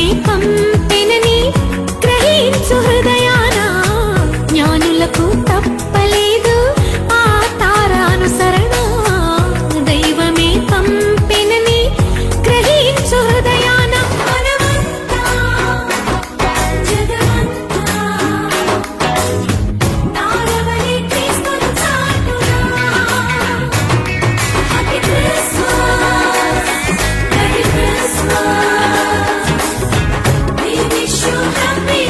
పంపెనని గ్రహించు హృదయాన జ్ఞానులకు తప్పలేదు ఆ తారానుసరణ దైవమే పంపెనని గ్రహించు హృదయాన మనమంతా జగమంతా తారవలే క్రీస్తును చాటురా Happy Christmas, Merry Christmas. We wish you Happy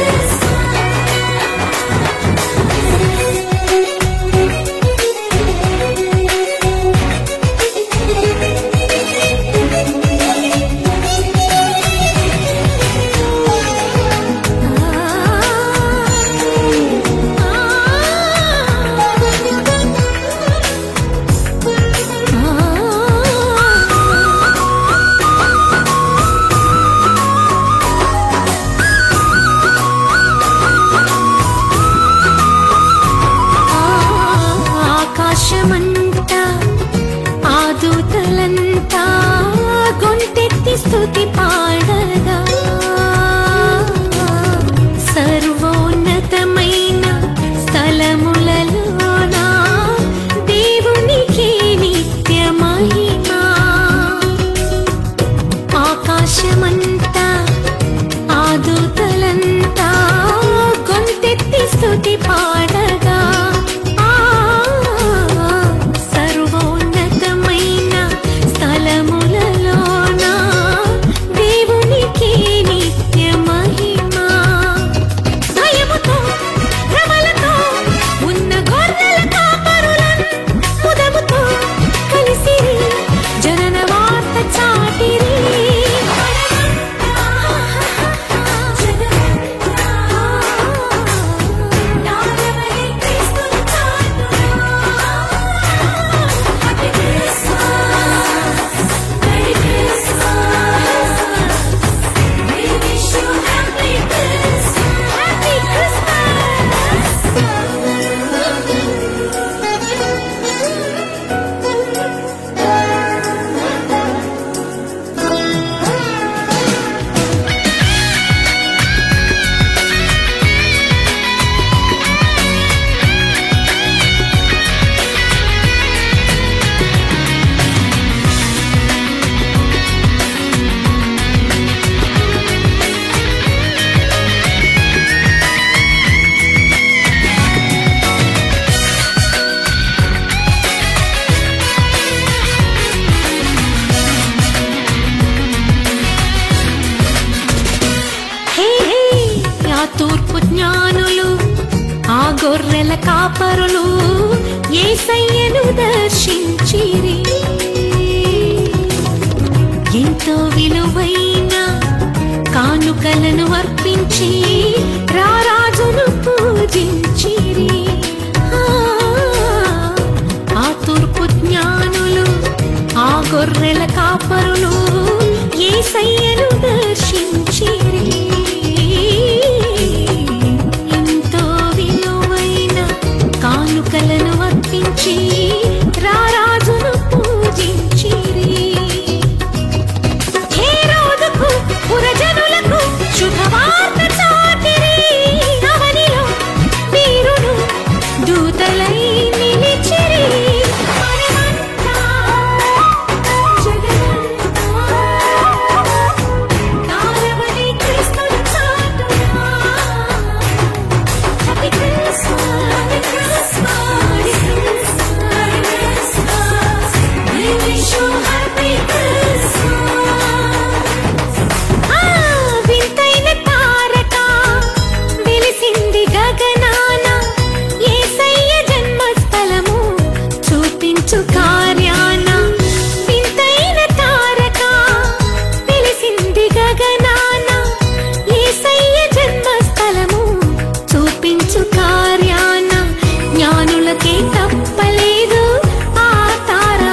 ఆకాశమంతా ఆ దూతలంతా గొంతెత్తి స్తుతి పాడగా సర్వోన్నతమైన స్థలములలోన దేవునికి నిత్య మహిమా ఆకాశమంతా ఆ దూతలంతా గొంతెత్తి స్తుతి పాడగా ఆ సర్వోన్నతమైన స్థలములలోన దేవునికి నిత్య మహిమా భయముతో భ్రమలతో ఉన్న గొర్రెల కాపరులన్ ముదముతో కలిసిరి జనన వార్త చాటిరి Happy హే హే ఆ తూర్పు జ్ఞానులు ఆ గొర్రెల కాపరులు ఏసయ్యను దర్శించిరి ఎంతో విలువైన కానుకలను అర్పించి రారాజును పూజించిరి ఆ, ఆ తూర్పు జ్ఞానులు ఆ గొర్రెల కాపరులు ఏసయ్యను దర్శించిరి ఎంతో విలువైన కానుకలను అర్పించి రారాజును పూజించిరి హేరోదుకు పురజనులకు శుభవార్త చాటిరి అవనిలో వీరుడు దూతలై నిలిచిరి మనమంతా జగమంతా తారవలే క్రీస్తును చాటురా. Happy Christmas, Happy Christmas, Merry Christmas. We wish you Happy Christmas. ఆ వింతైన తారక వెలిసింది గగనాన యేసయ్య జన్మస్థలము చూపించు కార్యాన వింతైన తారక వెలిసింది గగనాన యేసయ్య జన్మస్థలము చూపించు కార్యాన జ్ఞానులకే తప్పలేదు ఆ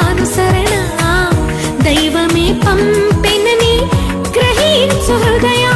తారానుసరణ దైవమే పంపెనని గ్రహించు హృదయా